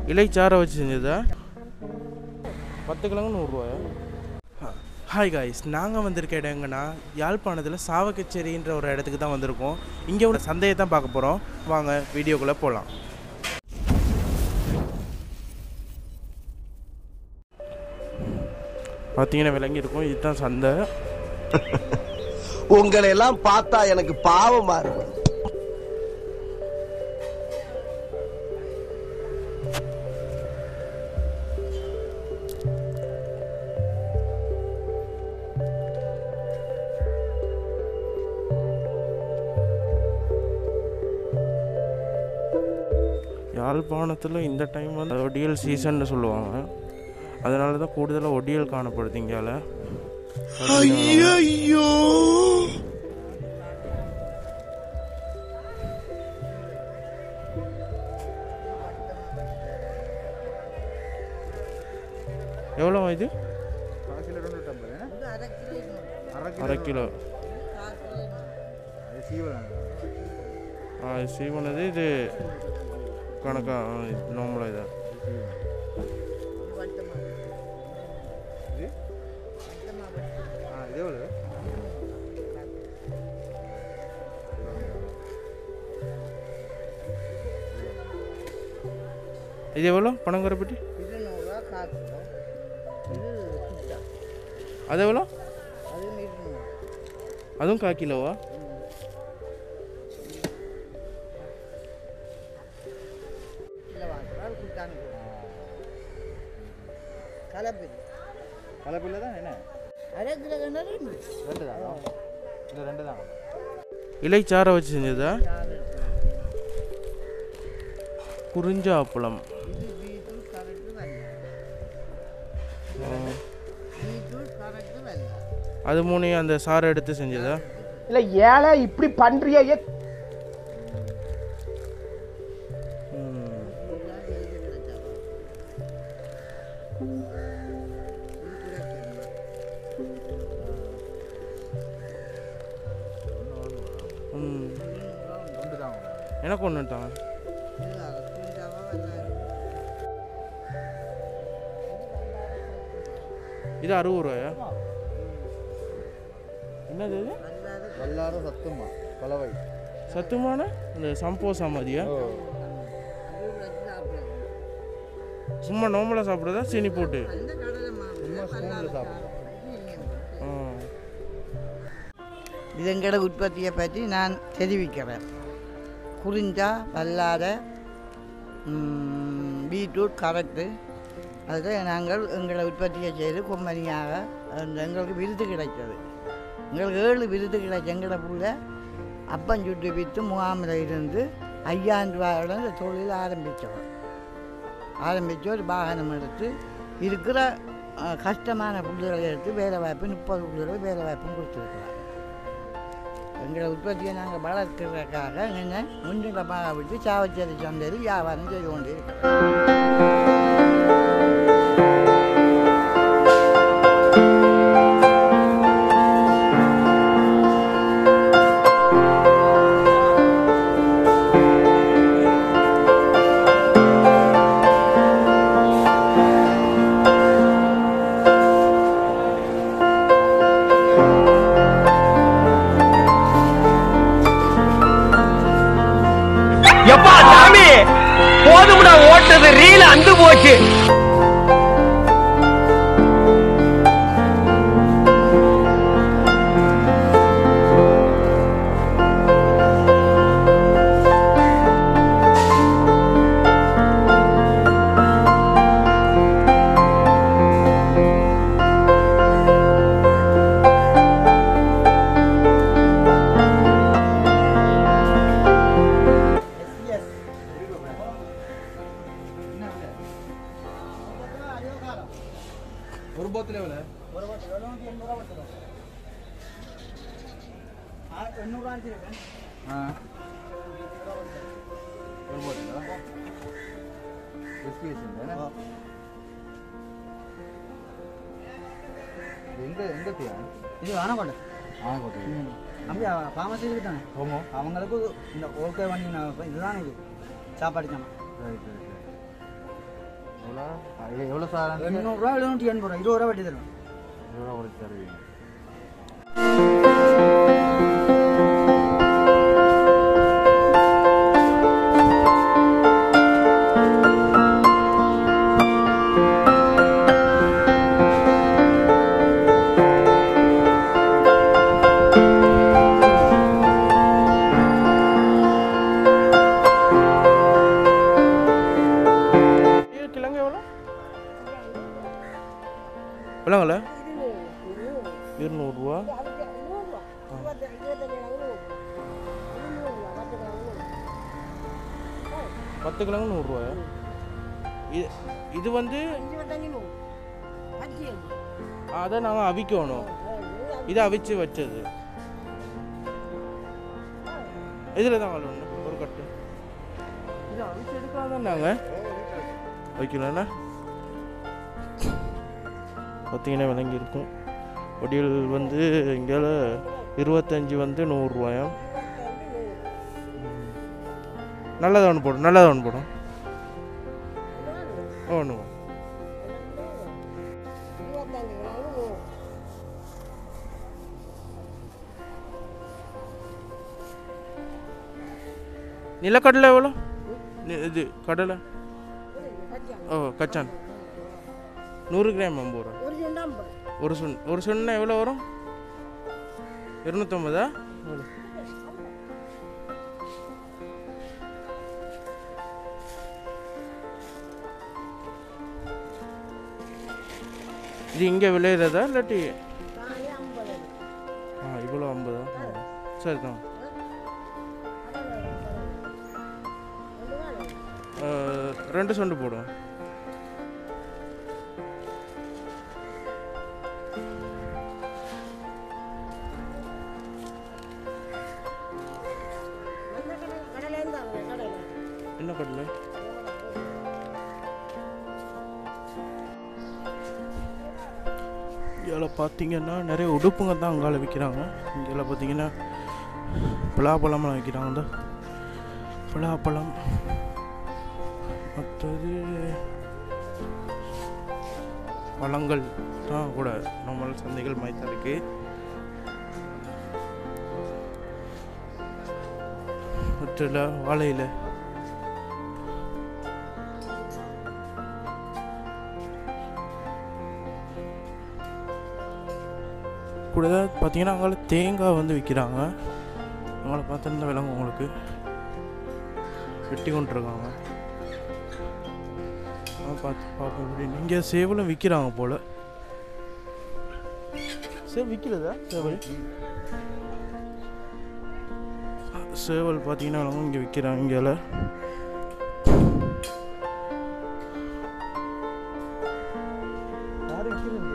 இலைச்சாரை வச்சு செஞ்சதா பத்து கிழங்கு நூறுரூவாயா ஹாய் காய்ஸ் நாங்கள் வந்திருக்க இடம் எங்கன்னா யாழ்ப்பாணத்தில் சாவக்கச்சேரின்ற ஒரு இடத்துக்கு தான் வந்திருக்கோம் இங்கே உள்ள சந்தையை தான் பார்க்க போகிறோம் வாங்க வீடியோக்குள்ளே போகலாம் பார்த்தீங்கன்னா விளங்கி இருக்கும் இதுதான் சந்தை உங்களை எல்லாம் பார்த்தா எனக்கு பாவமா இருக்கு யாழ்ப்பாணத்தில் இந்த டைம் வந்து ஒடியல் சீசன்னு சொல்லுவாங்க அதனால தான் கூடுதலாக ஒடியல் காணப்படுது இங்கால ஐயோ எவ்வளோ இது அரை கிலோ ஆ இது சீவனது இது கணக்கா நார்மலாக இது இது எவ்வளோ பனங்கரைப்பட்டி இது நூறுரூவா காசு இது சுத்தம் அது எவ்வளோ அது இருநூறு அதுவும் கா கிலோவா கிலோ வாங்குறா குட்டாங்க கலப்பி கலப்பில்ல தான் என்ன அரை கிலோ கிணறு ரெண்டு தான் இல்லை ரெண்டு தான் இலைச்சாரை வச்சு செஞ்சதா குறிஞ்சா அப்பளம் இது பீட்ரூட் கரெக்டு வெள்ளை ஆ, பீட்ரூட் கரெக்டு வெள்ளை அது மூணையும் அந்த சாறை எடுத்து செஞ்சதா இல்ல ஏழை இப்படி பண்றியே ஏ ம். இதுதான் டெய்லி கிடைச்சாவா இது கிடைக்கணும் ம் ரெண்டு தான் எனக்கு ஒன்று தாங்க இது அரை குண்டாவா வெள்ளை இது அறுபது ரூபாயா என்னது இது வெள்ளாத எல்லாரும் சத்துமா கலவை சத்துமான இந்த சம்போசா மாதிரியா அது வச்சு சாப்பிடுறது சும்மா நார்மலாக சாப்பிட்றதா சீனி போட்டு அந்த கடலை மாவு ஸ்பூனில் சாப்பிடும் ஆ இது எங்களோட உற்பத்தியை பற்றி நான் தெரிவிக்கிறேன் குறிஞ்சா வல்லாத ம், பீட்ரூட் கரட்டு அதில் நாங்கள் எங்களை உற்பத்தியை செய்து கொம்பனியாக அந்த எங்களுக்கு விருது கிடைத்தது எங்களுக்கு ஏழு விருது கிடைச்ச எங்களோட புள்ள அப்பம் சுட்டு விற்று முகாமில் இருந்து ஐயாயிரம் ரூபாயோட இந்த தொழில் ஆரம்பித்தவர் ஆரம்பித்து ஒரு வாகனம் எடுத்து இருக்கிற அஹ், கஷ்டமான புள்ளிகளை எடுத்து வேலை வாய்ப்பு முப்பது புள்ளிகள் வேலை வாய்ப்பும் கொடுத்துருக்குறாங்க எங்களை உற்பத்தியை நாங்கள் வளர்க்கிறதுக்காக என்ன முன்னிலமாக விட்டு சாவச்சேரி சந்தையில் வியாபாரம் செய்து கொண்டு இருக்கிறோம் எப்பா சாமி போதும்டா ஓட்டது ரீல அந்து போச்சு ஒரு போத்தில் எவ்வளோ ஆ ஒரு போட்டிலா எஸ்பிஎஸ் எங்க எங்க தீயா இது ஆனக்கொண்டை ஆனக்கோட்டை அப்படி ஃபார்மசி தானே ஓமோ அவங்களுக்கு இந்த ஓகே பண்ணி நான் இப்ப இதுதான் இது சாப்பாடு சாமான் ரைட் ரைட் எவ்வளோ சார் எண்ணூறுரூவா எழுநூற்றி எண்பது ரூபா இருபது ரூபா வட்டி தரும் எவ்வளோ கொடுத்து தருவீங்க இது கிழங்கு எவ்வளோ விலங்கல இருநூறுவா பத்து கிழங்கு நூறுரூவாயா இது இது வந்து அதை நாங்கள் அவிக்கணும் இது அவிச்சு வச்சது இதில் தான் ஒன்று ஒரு கட்டு இது அவிச்சு எடுக்காதான் நாங்கள் வைக்கலண்ணா பார்த்தீங்கன்னா விளங்கி இருக்கும் ஒடியல் வந்து இங்கே இருபத்தஞ்சி வந்து நூறுரூவாயாம் நல்லதாக ஒன்று போடும் நல்லதாக ஒன்று போடும் ஒன்று நிலக்கடலை எவ்வளோ நி- இது கடலை ஓ கச்சான் நூறு கிராம் ஐம்பது ரூபா ஒரு சுன் ஒரு சுண்ணா எவ்வளோ வரும் இருநூத்தம்பதா எவ்வளோ இது இங்கே விளையிறதா இல்லாட்டி ஆ இவ்வளோ ஐம்பதா ஆ. சரி தான் ஆ, ரெண்டு சொண்டு போடும் என்ன கடலை இதில் பார்த்தீங்கன்னா நிறைய உடுப்புங்க தான் அங்கால விற்கிறாங்க இங்கே பார்த்தீங்கன்னா பலாப்பழம்லாம் விற்கிறாங்க இந்த பலாப்பழம் மற்றது பழங்கள் தான் கூட நம்ம சந்தைகள் மாதிரி தான் இருக்கு மற்ற வாழையில கூட பார்த்தீங்கன்னா அங்கே தேங்காய் வந்து விற்கிறாங்க அவங்கள பார்த்துருந்தா விளங்கும் உங்களுக்கு வெட்டி கொண்டுருக்காங்க பார்த்து பார்ப்போம் அப்படின்னு இங்கே சேவலும் விற்கிறாங்க போல் சேவல் விற்கிறதா சேவல் சேவல் பார்த்தீங்கன்னா விளங்கும் இங்கே விற்கிறாங்க இங்கேல யாரும் விற்கிறது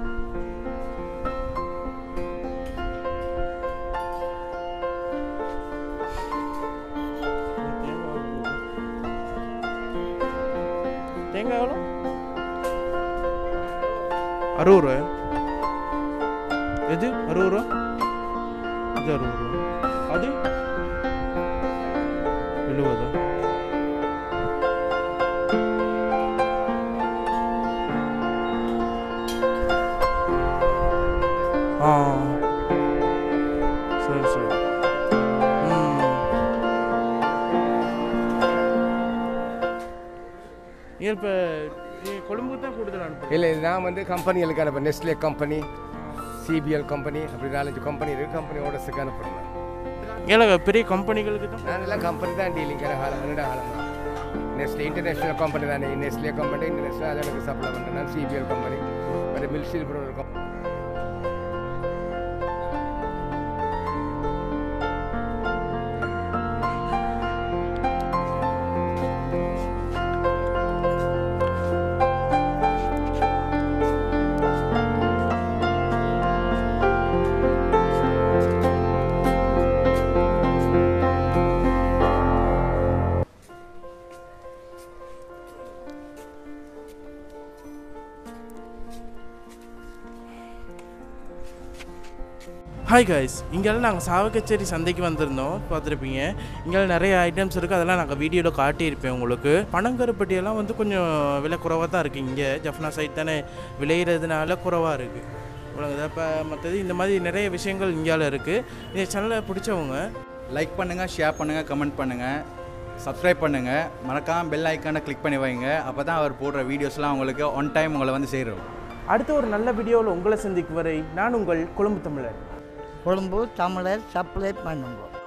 தேங்காய் எவ்வளோ அறுபது ரூபாயா எது அறுபது ரூபா இது அறுபது ரூபா அது எழுபதா ஆ சரி சரி ம் நீ இப்போ நீ கொழும்புக்கு தான் கூடுதல் அனுப்பு இல்லை நான் வந்து கம்பெனிகளுக்கு அனுப்புறேன் நெஸ்லே கம்பெனி சிபிஎல் கம்பெனி அப்படி நாலஞ்சு கம்பெனி இருக்குது கம்பெனியோட சேர்க்க அனுப்புறேன் ஏல பெரிய கம்பெனிகளுக்கு தான் நான் எல்லாம் கம்பெனி தான் டீலிங் காலம் ரெண்டு காலம் தான் நெஸ்லே இன்டர்நேஷ்னல் கம்பெனி தானே நெஸ்லே கம்பெனி இன்டர்நேஷ்னல் அதை எனக்கு சப்ளை பண்ணுறேன் நான் சிபிஎல் கம்பெனி மற்ற மில்ஸ்டீல் இருக்கும் ஹாய் காய்ஸ் இங்கெல்லாம் நாங்கள் சாவக்கச்சேரி சந்தைக்கு வந்திருந்தோம் பார்த்துருப்பீங்க இங்கெல்லாம் நிறைய ஐட்டம்ஸ் இருக்குது அதெல்லாம் நாங்கள் வீடியோவில் காட்டியிருப்பேன் உங்களுக்கு பனங்கருப்பட்டியெல்லாம் வந்து கொஞ்சம் விலை குறைவாக தான் இருக்குது இங்கே ஜஃப்னா சைட் தானே விளையிறதுனால குறைவாக இருக்குது இவ்வளோ இப்போ மற்றது இந்த மாதிரி நிறைய விஷயங்கள் இந்தியாவில் இருக்குது இந்த சேனலை பிடிச்சவங்க லைக் பண்ணுங்கள் ஷேர் பண்ணுங்கள் கமெண்ட் பண்ணுங்கள் சப்ஸ்கிரைப் பண்ணுங்கள் மறக்காம பெல் ஐக்கானை கிளிக் பண்ணி வைங்க அப்போ தான் அவர் போடுற வீடியோஸ்லாம் உங்களுக்கு ஒன் டைம் உங்களை வந்து சேரும் அடுத்த ஒரு நல்ல வீடியோவில் உங்களை சந்திக்கும் வரை நான் உங்கள் கொழும்பு தமிழர் கொழும்பு தமிழர் சப்ளை பண்ணுங்க